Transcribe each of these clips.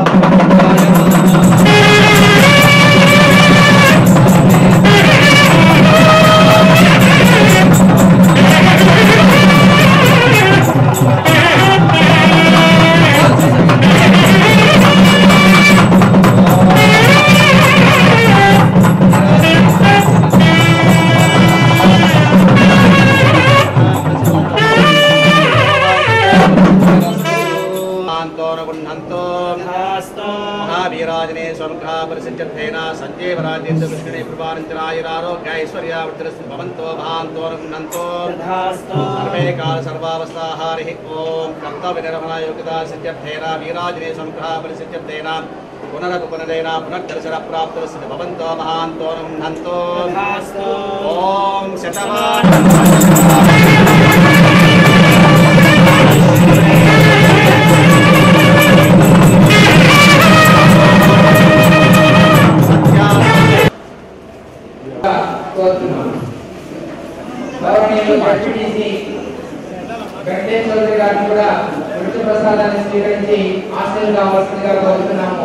అంతోరగుణంతో మహావీరాజనే స్వర్గా పరిసిద్ధ్యేన సంజీవరాజేంద్ర కృష్ణుని కృపానంతరాయురారోగ్యైశ్వర్యావర్ధనస్తు భవంతో మహాంతోరగుణంతో సర్వే కాల సర్వావస్థాహారి ఓం కర్తవ్య నిర్వహణ యోగ్యత సిద్ధ్యేన వీరాజనే స్వర్గా పరిసిద్ధ్యేన పునరపు పునరైన పునర్దర్శన ప్రాప్తులస్తు భవంతో మహాంతోరగుణంతో ఓం శతమానం కోరుతున్నాం గౌరవనీయులు డిప్యూటీసీ వెంకటేశ్వర గారిని కూడా వృత్తి ప్రసాదాన్ని స్వీకరించి ఆశలు కావాల్సిందిగా కోరుతున్నాము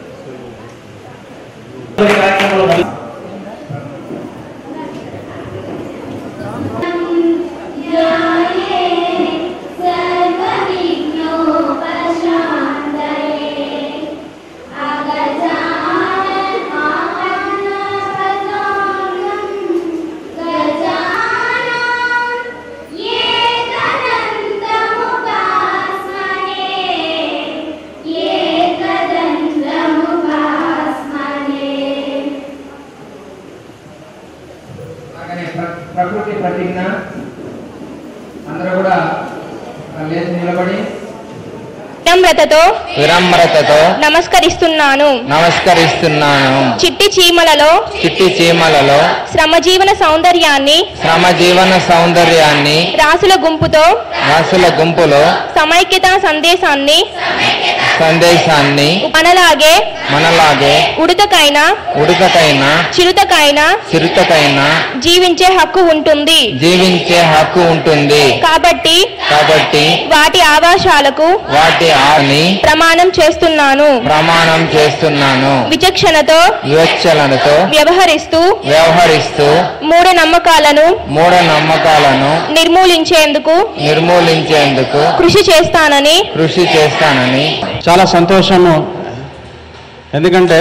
అలాగనే ప్ర- ప్రకృతి ప్రతిజ్ఞ అందరూ కూడా ఆ, లేచి నిలబడి వినమ్రతతో వినమ్రతతో నమస్కరిస్తున్నాను నమస్కరిస్తున్నాను చిట్టి చీమలలో చిట్టి చీమలలో శ్రమజీవన సౌందర్యాన్ని శ్రమజీవన సౌందర్యాన్ని రాసుల గుంపుతో రాసుల గుంపులో సమైక్యత సందేశాన్ని సందేశాన్ని మనలాగే మనలాగే ఉడతకైన ఉడకకైన చిరుతకైన చిరుతకైన జీవించే హక్కు ఉంటుంది జీవించే హక్కు ఉంటుంది కాబట్టి కాబట్టి వాటి ఆవాసాలకు వాటి ఆని ప్రమాణం చేస్తున్నాను ప్రమాణం చేస్తున్నాను విచక్షణతో వివక్షలతో వ్యవహరిస్తూ వ్యవహరిస్తూ మూఢ నమ్మకాలను మూఢ నమ్మకాలను నిర్మూలించేందుకు నిర్మూలించేందుకు కృషి చేస్తానని కృషి చేస్తానని చాలా సంతోషము ఎందుకంటే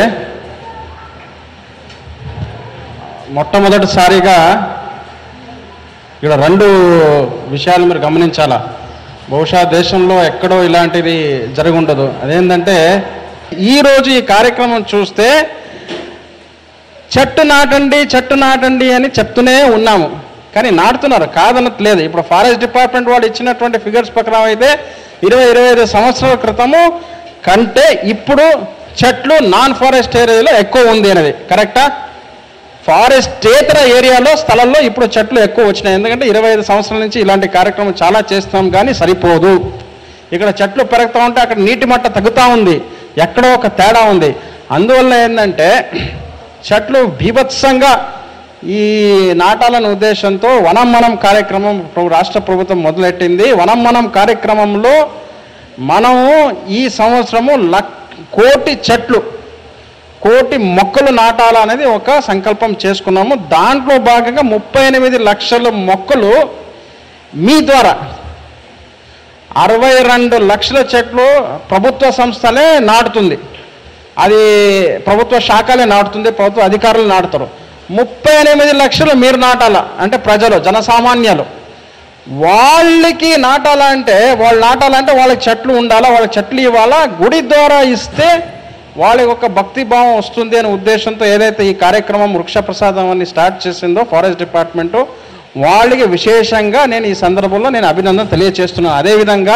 మొట్టమొదటిసారిగా ఇక్కడ రెండు విషయాలు మీరు గమనించాలా బహుశా దేశంలో ఎక్కడో ఇలాంటిది జరిగి ఉండదు అదేంటంటే ఈరోజు ఈ కార్యక్రమం చూస్తే చెట్టు నాటండి చెట్టు నాటండి అని చెప్తూనే ఉన్నాము కానీ నాటుతున్నారు కాదనట్లేదు ఇప్పుడు ఫారెస్ట్ డిపార్ట్మెంట్ వాళ్ళు ఇచ్చినటువంటి ఫిగర్స్ ప్రకారం అయితే ఇరవై ఇరవై ఐదు సంవత్సరాల క్రితము కంటే ఇప్పుడు చెట్లు నాన్ ఫారెస్ట్ ఏరియాలో ఎక్కువ ఉంది అనేది కరెక్టా ఫారెస్టేతర ఏరియాలో స్థలంలో ఇప్పుడు చెట్లు ఎక్కువ వచ్చినాయి ఎందుకంటే ఇరవై ఐదు సంవత్సరాల నుంచి ఇలాంటి కార్యక్రమం చాలా చేస్తాం కానీ సరిపోదు ఇక్కడ చెట్లు పెరుగుతూ ఉంటే అక్కడ నీటి మట్ట తగ్గుతూ ఉంది ఎక్కడో ఒక తేడా ఉంది అందువల్ల ఏంటంటే చెట్లు బీభత్సంగా ఈ నాటాలనే ఉద్దేశంతో వనం మనం కార్యక్రమం ప్ర- రాష్ట్ర ప్రభుత్వం మొదలెట్టింది వనం మనం కార్యక్రమంలో మనము ఈ సంవత్సరము లక్ కోటి చెట్లు కోటి మొక్కలు నాటాలనేది ఒక సంకల్పం చేసుకున్నాము దాంట్లో భాగంగా ముప్పై ఎనిమిది లక్షల మొక్కలు మీ ద్వారా అరవై రెండు లక్షల చెట్లు ప్రభుత్వ సంస్థలే నాటుతుంది అది ప్రభుత్వ శాఖలే నాటుతుంది ప్రభుత్వ అధికారులు నాటుతారు ముప్పై ఎనిమిది లక్షలు మీరు నాటాల అంటే ప్రజలు జనసామాన్యాలు వాళ్ళకి నాటాలంటే వాళ్ళు నాటాలంటే వాళ్ళకి చెట్లు ఉండాలా వాళ్ళకి చెట్లు ఇవ్వాలా గుడి ద్వారా ఇస్తే వాళ్ళకి ఒక భక్తి భావం వస్తుంది అనే ఉద్దేశంతో ఏదైతే ఈ కార్యక్రమం వృక్ష ప్రసాదం అని స్టార్ట్ చేసిందో ఫారెస్ట్ డిపార్ట్మెంటు వాళ్ళకి విశేషంగా నేను ఈ సందర్భంలో నేను అభినందన తెలియజేస్తున్నాను అదేవిధంగా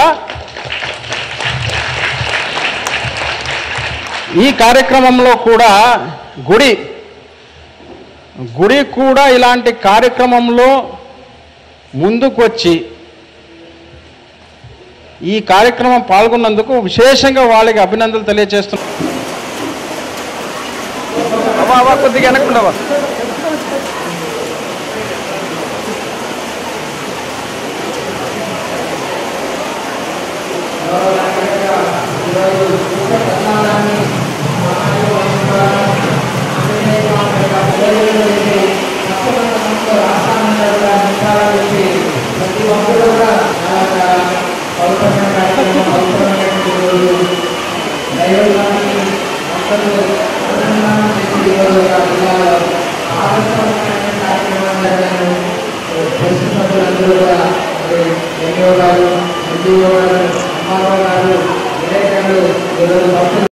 ఈ కార్యక్రమంలో కూడా గుడి గుడి కూడా ఇలాంటి కార్యక్రమంలో ముందుకు వచ్చి ఈ కార్యక్రమం పాల్గొన్నందుకు విశేషంగా వాళ్ళకి అభినందనలు తెలియజేస్తున్నాను కొద్దిగా వెనక్కుండవా ఈరోజు వృక్ష ప్రసాదాన్ని అందరూ అనుసంధానం చేసి ఈరోజు ఒక జిల్లాలో ఆదర్శవంతమైన కార్యక్రమాలు జరగాలని పరిస్థితి సభ్యులందరూ కూడా మరి ఎంఈఓ గారు ఎన్జిఓ గారు ఎంఆర్ఓ గారు విలేకరులు ఈరోజు భక్తులు